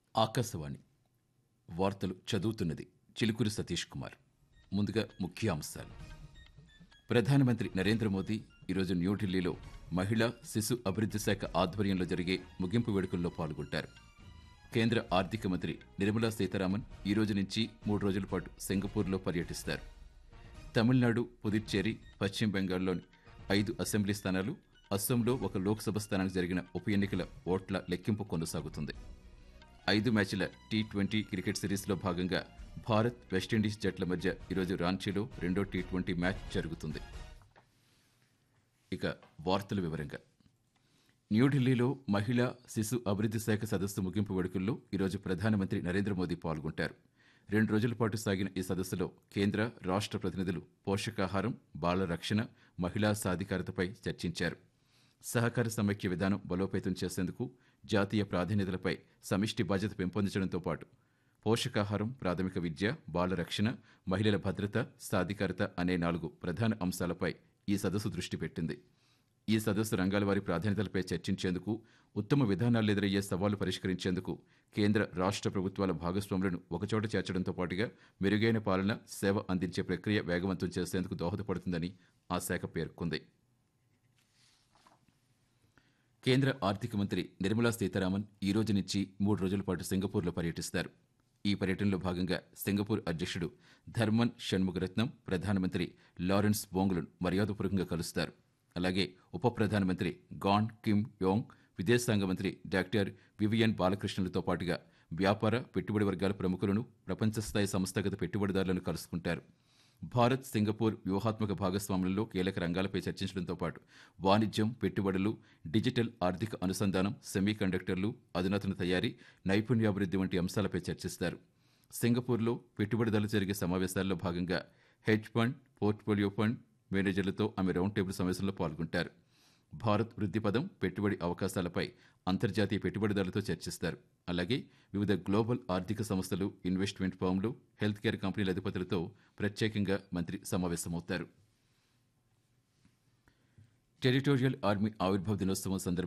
ఆకాశవాణి వార్తలు చదువుతున్నది చిలుకూరి సతీష్ కుమార్ ముందుగా ముఖ్యాంశాలు ప్రధానమంత్రి నరేంద్ర మోదీ ఈరోజు న్యూఢిల్లీలో మహిళా శిశు అభివృద్ధి శాఖ ఆధ్వర్యంలో జరిగే ముగింపు వేడుకల్లో పాల్గొంటారు కేంద్ర ఆర్థిక మంత్రి నిర్మలా సీతారామన్ ఈ రోజు నుంచి మూడు రోజుల పాటు సింగపూర్లో పర్యటిస్తారు తమిళనాడు పుదుచ్చేరి పశ్చిమ బెంగాల్లోని ఐదు అసెంబ్లీ స్థానాలు అస్సోంలో ఒక లోక్సభ స్థానానికి జరిగిన ఉప ఎన్నికల ఓట్ల లెక్కింపు కొనసాగుతుంది ఐదు మ్యాచ్ల టీ ట్వంటీ క్రికెట్ సిరీస్లో భాగంగా భారత్ వెస్టిండీస్ జట్ల మధ్య ఈరోజు రాంచీలో రెండో టీ ట్వంటీ మ్యాచ్ జరుగుతుంది ఇక వార్తల వివరంగా న్యూఢిల్లీలో మహిళా శిశు అభివృద్ధి శాఖ సదస్సు ముగింపు వేడుకల్లో ఈరోజు ప్రధానమంత్రి నరేంద్ర మోదీ పాల్గొంటారు రెండు రోజుల పాటు సాగిన ఈ సదస్సులో కేంద్ర రాష్ట్ర ప్రతినిధులు పోషకాహారం బాల రక్షణ మహిళా సాధికారతపై చర్చించారు సహకార సమైక్య విధానం బలోపేతం చేసేందుకు జాతీయ ప్రాధాన్యతలపై సమిష్టి బాధ్యత పెంపొందించడంతో పాటు పోషకాహారం ప్రాథమిక విద్య బాల రక్షణ మహిళల భద్రత సాధికారత అనే నాలుగు ప్రధాన అంశాలపై ఈ సదస్సు దృష్టి పెట్టింది ఈ సదస్సు రంగాల వారి ప్రాధాన్యతలపై చర్చించేందుకు ఉత్తమ విధానాలు ఎదురయ్యే సవాళ్లు పరిష్కరించేందుకు కేంద్ర రాష్ట్ర ప్రభుత్వాల భాగస్వాములను ఒకచోట చేర్చడంతో పాటుగా మెరుగైన పాలన సేవ అందించే ప్రక్రియ వేగవంతం చేసేందుకు దోహదపడుతుందని ఆ శాఖ పేర్కొంది కేంద్ర ఆర్థిక మంత్రి నిర్మలా సీతారామన్ ఈ రోజు నుంచి మూడు రోజుల పాటు సింగపూర్లో పర్యటిస్తారు ఈ పర్యటనలో భాగంగా సింగపూర్ అధ్యక్షుడు ధర్మన్ షణ్ముగరత్నం ప్రధానమంత్రి లారెన్స్ బోంగ్లను మర్యాదపూర్వకంగా కలుస్తారు అలాగే ఉప ప్రధానమంత్రి గాన్ కిమ్ యోంగ్ విదేశాంగ మంత్రి డాక్టర్ వివియన్ బాలకృష్ణలతో పాటుగా వ్యాపార పెట్టుబడి వర్గాల ప్రముఖులను ప్రపంచస్థాయి సంస్థాగత పెట్టుబడిదారులను కలుసుకుంటారు భారత్ సింగపూర్ వ్యూహాత్మక భాగస్వాములలో కీలక రంగాలపై చర్చించడంతో పాటు వాణిజ్యం పెట్టుబడులు డిజిటల్ ఆర్థిక అనుసంధానం సెమీ కండక్టర్లు అధునాతన తయారీ నైపుణ్యాభివృద్ధి వంటి అంశాలపై చర్చిస్తారు సింగపూర్లో పెట్టుబడిదారులు జరిగే సమావేశాల్లో భాగంగా హెడ్జ్ ఫండ్ పోర్ట్ఫోలియో ఫండ్ మేనేజర్లతో ఆమె రౌండ్ టేబుల్ సమావేశంలో పాల్గొంటారు భారత్ వృద్ధి పదం పెట్టుబడి అవకాశాలపై అంతర్జాతీయ పెట్టుబడిదారులతో చర్చిస్తారు అలాగే వివిధ గ్లోబల్ ఆర్థిక సంస్థలు ఇన్వెస్ట్మెంట్ ఫామ్లు హెల్త్ కేర్ కంపెనీల అధిపతులతో ప్రత్యేకంగా మంత్రి సమావేశమవుతారు టెరిటోరియల్ ఆర్మీ ఆవిర్భావ దినోత్సవం సందర్భంగా